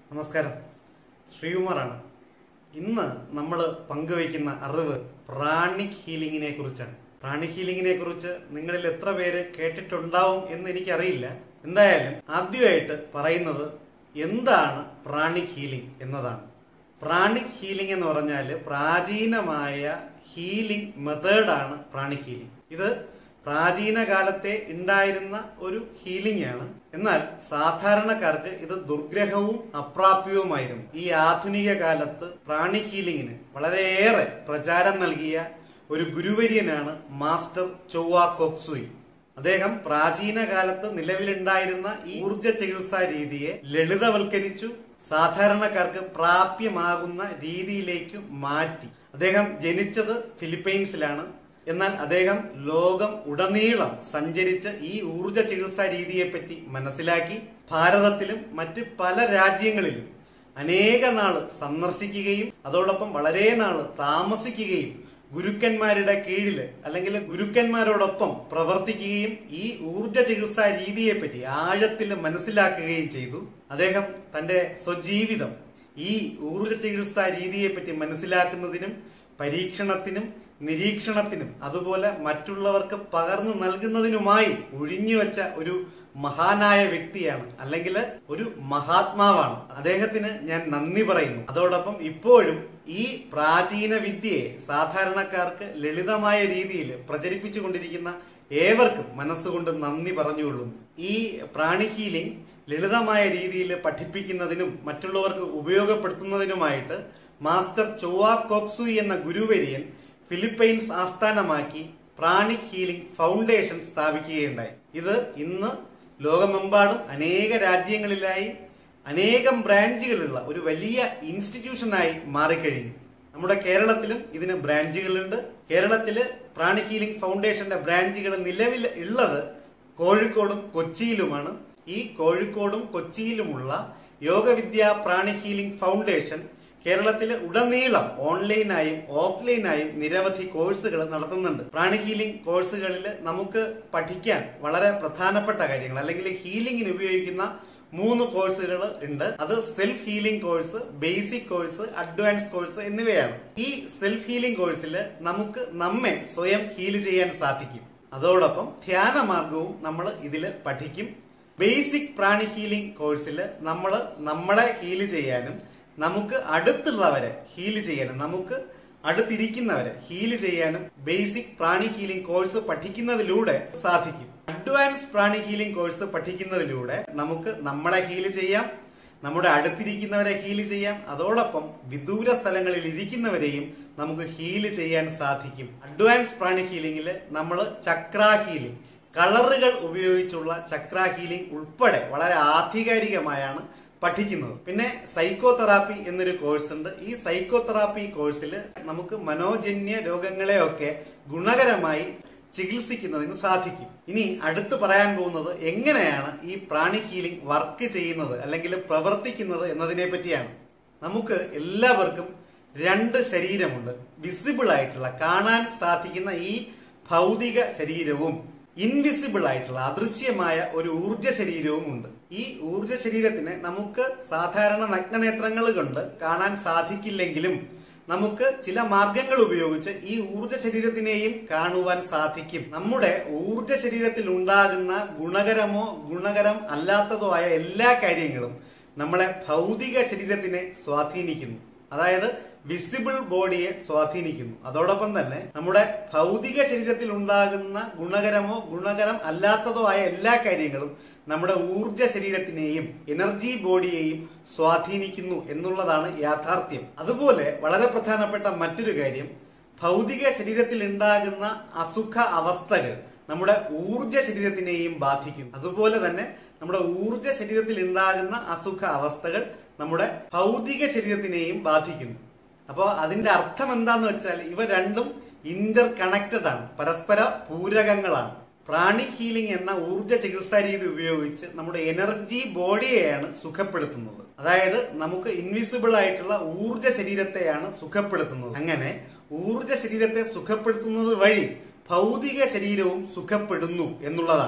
നമസ്കാരം ശ്രീകുമാറാണ് ഇന്ന് നമ്മൾ പങ്കുവയ്ക്കുന്ന അറിവ് പ്രാണിക് ഹീലിംഗിനെ കുറിച്ചാണ് പ്രാണിക് ഹീലിംഗിനെ കുറിച്ച് നിങ്ങളിൽ എത്ര പേര് കേട്ടിട്ടുണ്ടാവും എന്ന് എനിക്കറിയില്ല എന്തായാലും ആദ്യമായിട്ട് പറയുന്നത് എന്താണ് പ്രാണിക് ഹീലിംഗ് എന്നതാണ് പ്രാണിക് ഹീലിംഗ് എന്ന് പറഞ്ഞാൽ പ്രാചീനമായ ഹീലിംഗ് മെത്തേഡാണ് പ്രാണിക് ഹീലിംഗ് ഇത് പ്രാചീന കാലത്തെ ഉണ്ടായിരുന്ന ഒരു ഹീലിംഗ് ആണ് എന്നാൽ സാധാരണക്കാർക്ക് ഇത് ദുർഗ്രഹവും അപ്രാപ്യവുമായിരുന്നു ഈ ആധുനിക കാലത്ത് പ്രാണി ഹീലിംഗിന് വളരെയേറെ പ്രചാരം നൽകിയ ഒരു ഗുരുവര്യനാണ് മാസ്റ്റർ ചൊവ്വ കൊക്സുയി അദ്ദേഹം പ്രാചീന കാലത്ത് നിലവിലുണ്ടായിരുന്ന ഈ ഊർജ ചികിത്സാ രീതിയെ ലളിതവൽക്കരിച്ചു സാധാരണക്കാർക്ക് പ്രാപ്യമാകുന്ന രീതിയിലേക്ക് മാറ്റി അദ്ദേഹം ജനിച്ചത് ഫിലിപ്പൈൻസിലാണ് എന്നാൽ അദ്ദേഹം ലോകം ഉടനീളം സഞ്ചരിച്ച് ഈ ഊർജ ചികിത്സാ രീതിയെപ്പറ്റി മനസ്സിലാക്കി ഭാരതത്തിലും മറ്റ് പല രാജ്യങ്ങളിലും അനേക നാള് സന്ദർശിക്കുകയും അതോടൊപ്പം വളരെ നാള് താമസിക്കുകയും ഗുരുക്കന്മാരുടെ കീഴില് അല്ലെങ്കിൽ ഗുരുക്കന്മാരോടൊപ്പം പ്രവർത്തിക്കുകയും ഈ ഊർജ ചികിത്സാ രീതിയെപ്പറ്റി ആഴത്തിൽ മനസ്സിലാക്കുകയും ചെയ്തു അദ്ദേഹം തന്റെ സ്വജീവിതം ഈ ഊർജ ചികിത്സാ രീതിയെപ്പറ്റി മനസ്സിലാക്കുന്നതിനും പരീക്ഷണത്തിനും നിരീക്ഷണത്തിനും അതുപോലെ മറ്റുള്ളവർക്ക് പകർന്നു നൽകുന്നതിനുമായി ഒഴിഞ്ഞുവെച്ച ഒരു മഹാനായ വ്യക്തിയാണ് അല്ലെങ്കിൽ ഒരു മഹാത്മാവാണ് അദ്ദേഹത്തിന് ഞാൻ നന്ദി പറയുന്നു അതോടൊപ്പം ഇപ്പോഴും ഈ പ്രാചീന വിദ്യയെ സാധാരണക്കാർക്ക് ലളിതമായ രീതിയിൽ പ്രചരിപ്പിച്ചുകൊണ്ടിരിക്കുന്ന ഏവർക്കും മനസ്സുകൊണ്ട് നന്ദി പറഞ്ഞുകൊള്ളുന്നു ഈ പ്രാണി ഹീലിംഗ് ലളിതമായ രീതിയിൽ പഠിപ്പിക്കുന്നതിനും മറ്റുള്ളവർക്ക് ഉപയോഗപ്പെടുത്തുന്നതിനുമായിട്ട് മാസ്റ്റർ ചൊവ്വ കോക്സുയി എന്ന ഗുരുവര്യൻ ഫിലിപ്പൈൻസ് ആസ്ഥാനമാക്കി പ്രാണിക് ഹീലിംഗ് ഫൗണ്ടേഷൻ സ്ഥാപിക്കുകയുണ്ടായി ഇത് ഇന്ന് ലോകമെമ്പാടും അനേക രാജ്യങ്ങളിലായി അനേകം ബ്രാഞ്ചുകളുള്ള ഒരു വലിയ ഇൻസ്റ്റിറ്റ്യൂഷനായി മാറിക്കഴിഞ്ഞു നമ്മുടെ കേരളത്തിലും ഇതിന് ബ്രാഞ്ചുകളുണ്ട് കേരളത്തില് പ്രാണി ഹീലിംഗ് ഫൗണ്ടേഷന്റെ ബ്രാഞ്ചുകൾ നിലവിൽ ഉള്ളത് കോഴിക്കോടും കൊച്ചിയിലുമാണ് ഈ കോഴിക്കോടും കൊച്ചിയിലുമുള്ള യോഗവിദ്യ പ്രാണി ഹീലിംഗ് ഫൗണ്ടേഷൻ കേരളത്തിൽ ഉടനീളം ഓൺലൈനായും ഓഫ്ലൈനായും നിരവധി കോഴ്സുകൾ നടത്തുന്നുണ്ട് പ്രാണി ഹീലിംഗ് കോഴ്സുകളിൽ നമുക്ക് പഠിക്കാൻ വളരെ പ്രധാനപ്പെട്ട കാര്യങ്ങൾ അല്ലെങ്കിൽ ഹീലിംഗിന് ഉപയോഗിക്കുന്ന മൂന്ന് കോഴ്സുകൾ ഉണ്ട് അത് self healing course basic course advance course എന്നിവയാണ് ഈ സെൽഫ് ഹീലിംഗ് കോഴ്സിൽ നമുക്ക് നമ്മെ സ്വയം ഹീൽ ചെയ്യാൻ സാധിക്കും അതോടൊപ്പം ധ്യാന മാർഗവും നമ്മൾ ഇതിൽ പഠിക്കും ബേസിക് പ്രാണി ഹീലിംഗ് കോഴ്സിൽ നമ്മൾ നമ്മളെ ഹീൽ ചെയ്യാനും നമുക്ക് അടുത്തുള്ളവരെ ഹീൽ ചെയ്യാനും നമുക്ക് അടുത്തിരിക്കുന്നവരെ ഹീൽ ചെയ്യാനും ബേസിക് പ്രാണി ഹീലിംഗ് കോഴ്സ് പഠിക്കുന്നതിലൂടെ സാധിക്കും അഡ്വാൻസ് പ്രാണി ഹീലിംഗ് കോഴ്സ് പഠിക്കുന്നതിലൂടെ നമുക്ക് നമ്മളെ ഹീൽ ചെയ്യാം നമ്മുടെ അടുത്തിരിക്കുന്നവരെ ഹീൽ ചെയ്യാം അതോടൊപ്പം വിദൂര സ്ഥലങ്ങളിൽ ഇരിക്കുന്നവരെയും നമുക്ക് ഹീൽ ചെയ്യാൻ സാധിക്കും അഡ്വാൻസ് പ്രാണി ഹീലിംഗിൽ നമ്മൾ ചക്ര ഹീലിംഗ് കളറുകൾ ഉപയോഗിച്ചുള്ള ചക്ര ഹീലിംഗ് ഉൾപ്പെടെ വളരെ ആധികാരികമായാണ് പഠിക്കുന്നത് പിന്നെ സൈക്കോ തെറാപ്പി എന്നൊരു കോഴ്സ് ഉണ്ട് ഈ സൈക്കോ തെറാപ്പി കോഴ്സിൽ നമുക്ക് മനോജന്യ രോഗങ്ങളെയൊക്കെ ഗുണകരമായി ചികിത്സിക്കുന്നതിന് സാധിക്കും ഇനി അടുത്ത് പറയാൻ പോകുന്നത് എങ്ങനെയാണ് ഈ പ്രാണി ഹീലിംഗ് വർക്ക് ചെയ്യുന്നത് അല്ലെങ്കിൽ പ്രവർത്തിക്കുന്നത് എന്നതിനെ പറ്റിയാണ് നമുക്ക് എല്ലാവർക്കും രണ്ട് ശരീരമുണ്ട് വിസിബിൾ ആയിട്ടുള്ള കാണാൻ സാധിക്കുന്ന ഈ ഭൗതിക ശരീരവും ഇൻവിസിബിൾ ആയിട്ടുള്ള അദൃശ്യമായ ഒരു ഊർജ ശരീരവും ഉണ്ട് ഈ ഊർജ ശരീരത്തിന് നമുക്ക് സാധാരണ നഗ്നനേത്രങ്ങൾ കൊണ്ട് കാണാൻ സാധിക്കില്ലെങ്കിലും നമുക്ക് ചില മാർഗങ്ങൾ ഉപയോഗിച്ച് ഈ ഊർജ ശരീരത്തിനെയും കാണുവാൻ സാധിക്കും നമ്മുടെ ഊർജ ശരീരത്തിൽ ഉണ്ടാകുന്ന ഗുണകരമോ ഗുണകരം അല്ലാത്തതോ ആയ എല്ലാ കാര്യങ്ങളും നമ്മളെ ഭൗതിക ശരീരത്തിനെ സ്വാധീനിക്കുന്നു അതായത് വിസിബിൾ ബോഡിയെ സ്വാധീനിക്കുന്നു അതോടൊപ്പം തന്നെ നമ്മുടെ ഭൗതിക ശരീരത്തിൽ ഉണ്ടാകുന്ന ഗുണകരമോ ഗുണകരം അല്ലാത്തതോ ആയ എല്ലാ കാര്യങ്ങളും നമ്മുടെ ഊർജ ശരീരത്തിനെയും എനർജി ബോഡിയെയും സ്വാധീനിക്കുന്നു എന്നുള്ളതാണ് യാഥാർത്ഥ്യം അതുപോലെ വളരെ പ്രധാനപ്പെട്ട മറ്റൊരു കാര്യം ഭൗതിക ശരീരത്തിൽ ഉണ്ടാകുന്ന അസുഖ അവസ്ഥകൾ നമ്മുടെ ഊർജ ശരീരത്തിനെയും ബാധിക്കും അതുപോലെ തന്നെ നമ്മുടെ ഊർജ ശരീരത്തിൽ ഉണ്ടാകുന്ന അസുഖ അവസ്ഥകൾ നമ്മുടെ ഭൗതിക ശരീരത്തിനെയും ബാധിക്കുന്നു അപ്പോൾ അതിന്റെ അർത്ഥം എന്താന്ന് വെച്ചാൽ ഇവ രണ്ടും ഇന്റർ കണക്റ്റഡ് ആണ് പരസ്പര പൂരകങ്ങളാണ് പ്രാണി ഹീലിംഗ് എന്ന ഊർജ ചികിത്സാ രീതി ഉപയോഗിച്ച് നമ്മുടെ എനർജി ബോഡിയെയാണ് സുഖപ്പെടുത്തുന്നത് അതായത് നമുക്ക് ഇൻവിസിബിൾ ആയിട്ടുള്ള ഊർജ ശരീരത്തെയാണ് സുഖപ്പെടുത്തുന്നത് അങ്ങനെ ഊർജ ശരീരത്തെ സുഖപ്പെടുത്തുന്നത് വഴി ഭൗതിക ശരീരവും സുഖപ്പെടുന്നു എന്നുള്ളതാണ്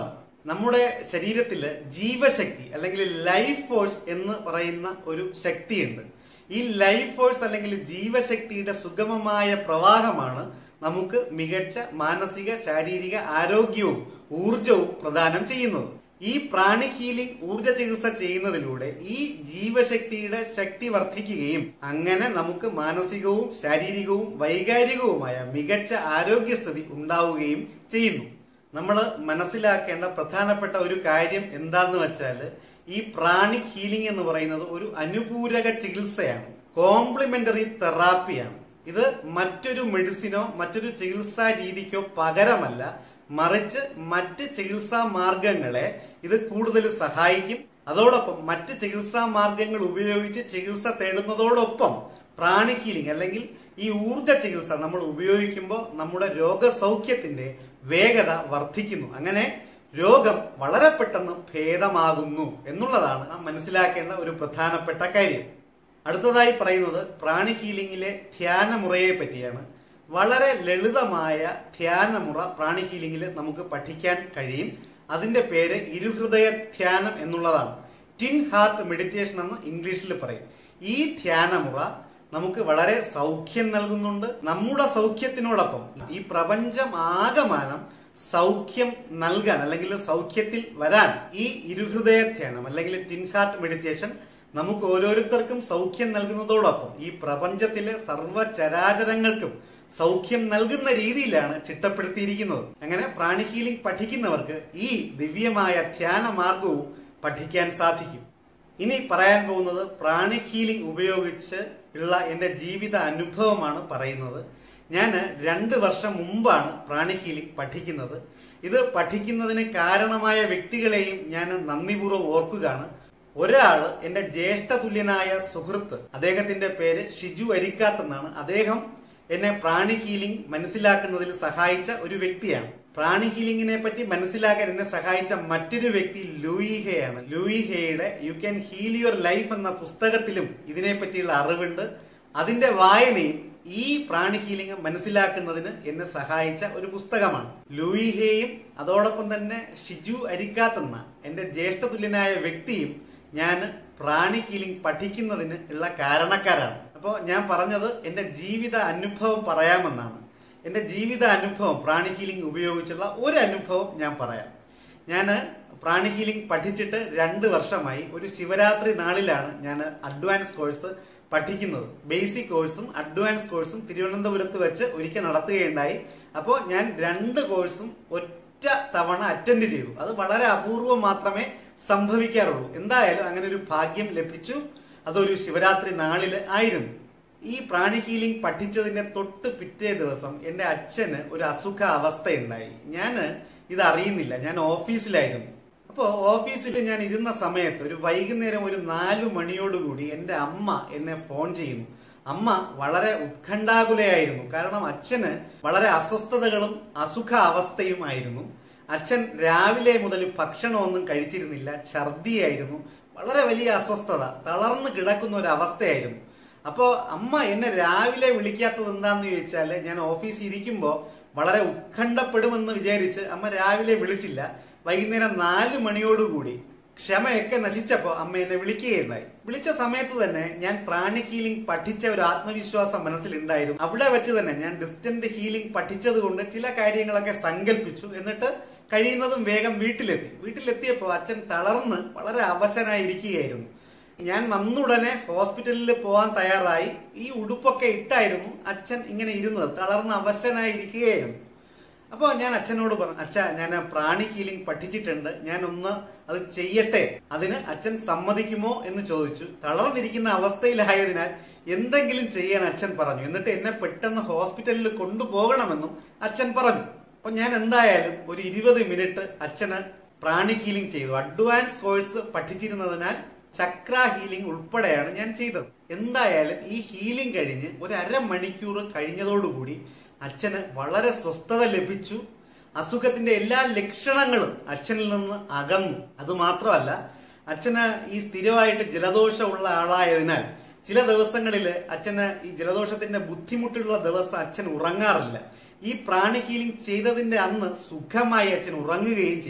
നമ്മുടെ ശരീരത്തില് ജീവശക്തി അല്ലെങ്കിൽ ലൈഫ് ഫോഴ്സ് എന്ന് പറയുന്ന ഒരു ശക്തിയുണ്ട് ഈ ലൈഫ് ഫോഴ്സ് അല്ലെങ്കിൽ ജീവശക്തിയുടെ സുഗമമായ പ്രവാഹമാണ് നമുക്ക് മികച്ച മാനസിക ശാരീരിക ആരോഗ്യവും ഊർജവും പ്രദാനം ചെയ്യുന്നത് ഈ പ്രാണി ഹീലിംഗ് ഊർജ ചികിത്സ ചെയ്യുന്നതിലൂടെ ഈ ജീവശക്തിയുടെ ശക്തി വർദ്ധിക്കുകയും അങ്ങനെ നമുക്ക് മാനസികവും ശാരീരികവും വൈകാരികവുമായ മികച്ച ആരോഗ്യസ്ഥിതി ഉണ്ടാവുകയും ചെയ്യുന്നു നമ്മൾ മനസ്സിലാക്കേണ്ട പ്രധാനപ്പെട്ട ഒരു കാര്യം എന്താന്ന് വെച്ചാൽ ഈ പ്രാണിക് ഹീലിംഗ് എന്ന് പറയുന്നത് ഒരു അനുപൂരക ചികിത്സയാണ് കോംപ്ലിമെന്ററി തെറാപ്പിയാണ് ഇത് മറ്റൊരു മെഡിസിനോ മറ്റൊരു ചികിത്സാ രീതിക്കോ പകരമല്ല മറിച്ച് മറ്റ് ചികിത്സാ മാർഗങ്ങളെ ഇത് കൂടുതൽ സഹായിക്കും അതോടൊപ്പം മറ്റ് ചികിത്സാ മാർഗങ്ങൾ ഉപയോഗിച്ച് ചികിത്സ തേടുന്നതോടൊപ്പം പ്രാണി ഹീലിംഗ് അല്ലെങ്കിൽ ഈ ഊർജ ചികിത്സ നമ്മൾ ഉപയോഗിക്കുമ്പോൾ നമ്മുടെ രോഗസൗഖ്യത്തിന്റെ വേഗത വർദ്ധിക്കുന്നു അങ്ങനെ രോഗം വളരെ പെട്ടെന്ന് ഭേദമാകുന്നു എന്നുള്ളതാണ് നാം മനസ്സിലാക്കേണ്ട ഒരു പ്രധാനപ്പെട്ട കാര്യം അടുത്തതായി പറയുന്നത് പ്രാണി ഹീലിംഗിലെ ധ്യാനമുറയെ പറ്റിയാണ് വളരെ ലളിതമായ ധ്യാനമുറ പ്രാണി ഹീലിംഗിൽ നമുക്ക് പഠിക്കാൻ കഴിയും അതിന്റെ പേര് ഇരുഹൃദയ ധ്യാനം എന്നുള്ളതാണ് ടിൻ ഹാർട്ട് മെഡിറ്റേഷൻ എന്ന് ഇംഗ്ലീഷിൽ പറയും ഈ ധ്യാനമുറ നമുക്ക് വളരെ സൗഖ്യം നൽകുന്നുണ്ട് നമ്മുടെ സൗഖ്യത്തിനോടൊപ്പം ഈ പ്രപഞ്ചം ആകമാനം സൗഖ്യം നൽകാൻ അല്ലെങ്കിൽ സൗഖ്യത്തിൽ വരാൻ ഈ ഇരുഹൃദയ ധ്യാനം അല്ലെങ്കിൽ ടിൻ ഹാർട്ട് മെഡിറ്റേഷൻ നമുക്ക് ഓരോരുത്തർക്കും സൗഖ്യം നൽകുന്നതോടൊപ്പം ഈ പ്രപഞ്ചത്തിലെ സർവ്വചരാചരങ്ങൾക്കും സൗഖ്യം നൽകുന്ന രീതിയിലാണ് ചിട്ടപ്പെടുത്തിയിരിക്കുന്നത് അങ്ങനെ പ്രാണി ഹീലിംഗ് പഠിക്കുന്നവർക്ക് ഈ ദിവ്യമായ ധ്യാന മാർഗവും പഠിക്കാൻ സാധിക്കും ഇനി പറയാൻ പോകുന്നത് പ്രാണി ഹീലിംഗ് ഉപയോഗിച്ച് ഉള്ള എന്റെ ജീവിത അനുഭവമാണ് പറയുന്നത് ഞാൻ രണ്ട് വർഷം മുമ്പാണ് പ്രാണി ഹീലിംഗ് പഠിക്കുന്നത് ഇത് പഠിക്കുന്നതിന് കാരണമായ വ്യക്തികളെയും ഞാൻ നന്ദിപൂർവ്വം ഓർക്കുകയാണ് ഒരാള് എന്റെ ജ്യേഷ്ഠ തുല്യനായ സുഹൃത്ത് അദ്ദേഹത്തിന്റെ പേര് ഷിജു അരിക്കാത്ത് എന്നാണ് അദ്ദേഹം എന്നെ പ്രാണി ഹീലിംഗ് മനസ്സിലാക്കുന്നതിൽ സഹായിച്ച ഒരു വ്യക്തിയാണ് പ്രാണി ഹീലിംഗിനെ പറ്റി മനസ്സിലാക്കാൻ എന്നെ സഹായിച്ച മറ്റൊരു വ്യക്തി ലൂയി ഹേ ആണ് ലൂയി ഹേയുടെ you can heal your life എന്ന പുസ്തകത്തിലും ഇതിനെ പറ്റിയുള്ള അറിവുണ്ട് അതിന്റെ വായനയും ഈ പ്രാണി ഹീലിംഗ് മനസ്സിലാക്കുന്നതിന് എന്നെ സഹായിച്ച ഒരു പുസ്തകമാണ് ലൂയി ഹേയും അതോടൊപ്പം തന്നെ ഷിജു അരിക്കാത്തെന്ന എന്റെ ജ്യേഷ്ഠ തുല്യനായ വ്യക്തിയും ഞാൻ പ്രാണി ഹീലിംഗ് പഠിക്കുന്നതിന് ഉള്ള കാരണക്കാരാണ് അപ്പോൾ ഞാൻ പറഞ്ഞത് എന്റെ ജീവിത അനുഭവം പറയാമെന്നാണ് എന്റെ ജീവിത അനുഭവം പ്രാണി ഹീലിംഗ് ഉപയോഗിച്ചുള്ള ഒരു അനുഭവം ഞാൻ പറയാം ഞാൻ പ്രാണി ഹീലിംഗ് പഠിച്ചിട്ട് രണ്ട് വർഷമായി ഒരു ശിവരാത്രി നാളിലാണ് ഞാൻ അഡ്വാൻസ് കോഴ്സ് പഠിക്കുന്നത് ബേസിക് കോഴ്സും അഡ്വാൻസ് കോഴ്സും തിരുവനന്തപുരത്ത് വെച്ച് ഒരിക്കൽ നടത്തുകയുണ്ടായി അപ്പോൾ ഞാൻ രണ്ട് കോഴ്സും ഒറ്റ തവണ അറ്റൻഡ് ചെയ്തു അത് വളരെ അപൂർവം മാത്രമേ സംഭവിക്കാറുള്ളൂ എന്തായാലും അങ്ങനെ ഒരു ഭാഗ്യം ലഭിച്ചു അതൊരു ശിവരാത്രി നാളില് ആയിരുന്നു ഈ പ്രാണി ഹീലിംഗ് പഠിച്ചതിന്റെ തൊട്ട് പിറ്റേ ദിവസം എന്റെ അച്ഛന് ഒരു അസുഖ അവസ്ഥയുണ്ടായി ഞാൻ ഇത് അറിയുന്നില്ല ഞാൻ ഓഫീസിലായിരുന്നു അപ്പോൾ ഓഫീസിൽ ഞാൻ ഇരുന്ന സമയത്ത് ഒരു വൈകുന്നേരം ഒരു നാലു മണിയോടുകൂടി എന്റെ അമ്മ എന്നെ ഫോൺ ചെയ്യുന്നു അമ്മ വളരെ ഉത്കണ്ഠാകുലയായിരുന്നു കാരണം അച്ഛന് വളരെ അസ്വസ്ഥതകളും അസുഖ അവസ്ഥയുമായിരുന്നു അച്ഛൻ രാവിലെ മുതൽ ഭക്ഷണമൊന്നും കഴിച്ചിരുന്നില്ല ഛർദിയായിരുന്നു വളരെ വലിയ അസ്വസ്ഥത തളർന്നു കിടക്കുന്ന ഒരു അവസ്ഥയായിരുന്നു അപ്പോ അമ്മ എന്നെ രാവിലെ വിളിക്കാത്തത് എന്താന്ന് ചോദിച്ചാല് ഞാൻ ഓഫീസിൽ ഇരിക്കുമ്പോ വളരെ ഉത്കണ്ഠപ്പെടുമെന്ന് വിചാരിച്ച് അമ്മ രാവിലെ വിളിച്ചില്ല വൈകുന്നേരം നാല് മണിയോടുകൂടി ക്ഷമയൊക്കെ നശിച്ചപ്പോ അമ്മ എന്നെ വിളിക്കുകയുണ്ടായി വിളിച്ച സമയത്ത് തന്നെ ഞാൻ പ്രാണി ഹീലിംഗ് പഠിച്ച ഒരു ആത്മവിശ്വാസം മനസ്സിലുണ്ടായിരുന്നു അവിടെ വെച്ച് തന്നെ ഞാൻ ഡിസ്റ്റന്റ് ഹീലിംഗ് പഠിച്ചത് കൊണ്ട് ചില കാര്യങ്ങളൊക്കെ സങ്കല്പിച്ചു എന്നിട്ട് കഴിയുന്നതും വേഗം വീട്ടിലെത്തി വീട്ടിലെത്തിയപ്പോൾ അച്ഛൻ തളർന്ന് വളരെ അവശനായിരിക്കുകയായിരുന്നു ഞാൻ വന്നുടനെ ഹോസ്പിറ്റലിൽ പോകാൻ തയ്യാറായി ഈ ഉടുപ്പൊക്കെ ഇട്ടായിരുന്നു അച്ഛൻ ഇങ്ങനെ ഇരുന്നത് തളർന്ന് അവശനായിരിക്കുകയായിരുന്നു അപ്പോൾ ഞാൻ അച്ഛനോട് പറഞ്ഞു അച്ഛ ഞാൻ പ്രാണി ഹീലിംഗ് പഠിച്ചിട്ടുണ്ട് ഞാൻ ഒന്ന് അത് ചെയ്യട്ടെ അതിന് അച്ഛൻ സമ്മതിക്കുമോ എന്ന് ചോദിച്ചു തളർന്നിരിക്കുന്ന അവസ്ഥയിലായതിനാൽ എന്തെങ്കിലും ചെയ്യാൻ അച്ഛൻ പറഞ്ഞു എന്നിട്ട് എന്നെ പെട്ടെന്ന് ഹോസ്പിറ്റലിൽ കൊണ്ടുപോകണമെന്നും അച്ഛൻ പറഞ്ഞു അപ്പൊ ഞാൻ എന്തായാലും ഒരു ഇരുപത് മിനിറ്റ് അച്ഛന് പ്രാണി ഹീലിംഗ് ചെയ്തു അഡ്വാൻസ് കോഴ്സ് പഠിച്ചിരുന്നതിനാൽ ചക്ര ഹീലിംഗ് ഉൾപ്പെടെയാണ് ഞാൻ ചെയ്തത് എന്തായാലും ഈ ഹീലിംഗ് കഴിഞ്ഞ് ഒരു അരമണിക്കൂർ കഴിഞ്ഞതോടുകൂടി അച്ഛന് വളരെ സ്വസ്ഥത ലഭിച്ചു അസുഖത്തിന്റെ എല്ലാ ലക്ഷണങ്ങളും അച്ഛനിൽ നിന്ന് അകന്നു അത് മാത്രമല്ല അച്ഛന് ഈ സ്ഥിരമായിട്ട് ജലദോഷമുള്ള ആളായതിനാൽ ചില ദിവസങ്ങളിൽ അച്ഛന് ഈ ജലദോഷത്തിന്റെ ബുദ്ധിമുട്ടുള്ള ദിവസം അച്ഛൻ ഉറങ്ങാറില്ല ഈ പ്രാണി ഹീലിംഗ് ചെയ്തതിന്റെ അന്ന് സുഖമായി അച്ഛൻ ഉറങ്ങുകയും ചെയ്തു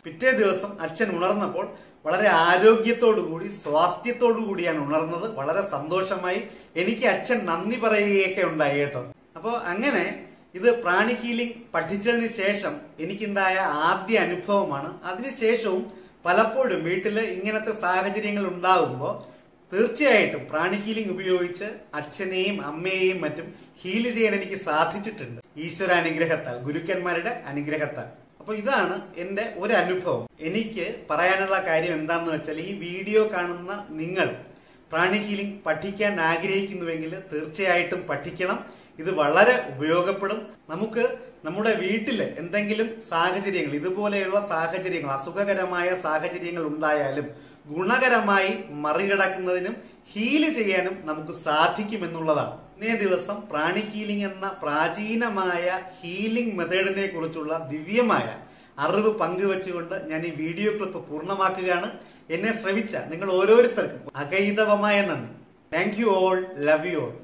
പിറ്റേ ദിവസം അച്ഛൻ ഉണർന്നപ്പോൾ വളരെ ആരോഗ്യത്തോടു കൂടി സ്വാസ്ഥ്യത്തോടു കൂടിയാണ് ഉണർന്നത് വളരെ സന്തോഷമായി എനിക്ക് അച്ഛൻ നന്ദി പറയുകയൊക്കെ ഉണ്ടായി കേട്ടോ അപ്പോൾ അങ്ങനെ ഇത് പ്രാണി ഹീലിംഗ് പഠിച്ചതിന് ശേഷം എനിക്കുണ്ടായ ആദ്യ അനുഭവമാണ് അതിനുശേഷവും പലപ്പോഴും വീട്ടിൽ ഇങ്ങനത്തെ സാഹചര്യങ്ങൾ ഉണ്ടാകുമ്പോൾ തീർച്ചയായിട്ടും പ്രാണി ഹീലിംഗ് ഉപയോഗിച്ച് അച്ഛനെയും അമ്മയെയും മറ്റും ഹീൽ ചെയ്യാൻ എനിക്ക് സാധിച്ചിട്ടുണ്ട് ഈശ്വര അനുഗ്രഹത്താൽ ഗുരുക്കന്മാരുടെ അനുഗ്രഹത്താൽ അപ്പൊ ഇതാണ് എന്റെ ഒരു അനുഭവം എനിക്ക് പറയാനുള്ള കാര്യം എന്താണെന്ന് വെച്ചാൽ ഈ വീഡിയോ കാണുന്ന നിങ്ങൾ പ്രാണി ഹീലിംഗ് പഠിക്കാൻ ആഗ്രഹിക്കുന്നുവെങ്കിൽ തീർച്ചയായിട്ടും പഠിക്കണം ഇത് വളരെ ഉപയോഗപ്പെടും നമുക്ക് നമ്മുടെ വീട്ടില് എന്തെങ്കിലും സാഹചര്യങ്ങൾ ഇതുപോലെയുള്ള സാഹചര്യങ്ങൾ അസുഖകരമായ സാഹചര്യങ്ങൾ ഉണ്ടായാലും ഗുണകരമായി മറികടക്കുന്നതിനും ഹീല് ചെയ്യാനും നമുക്ക് സാധിക്കുമെന്നുള്ളതാണ് ഇന്നേ ദിവസം പ്രാണി ഹീലിംഗ് എന്ന പ്രാചീനമായ ഹീലിംഗ് മെത്തേഡിനെ കുറിച്ചുള്ള ദിവ്യമായ അറിവ് പങ്കുവെച്ചുകൊണ്ട് ഞാൻ ഈ വീഡിയോ ക്ലിപ്പ് പൂർണ്ണമാക്കുകയാണ് എന്നെ ശ്രവിച്ച നിങ്ങൾ ഓരോരുത്തർക്കും അകൈതവമായ നന്ദി thank you all love you all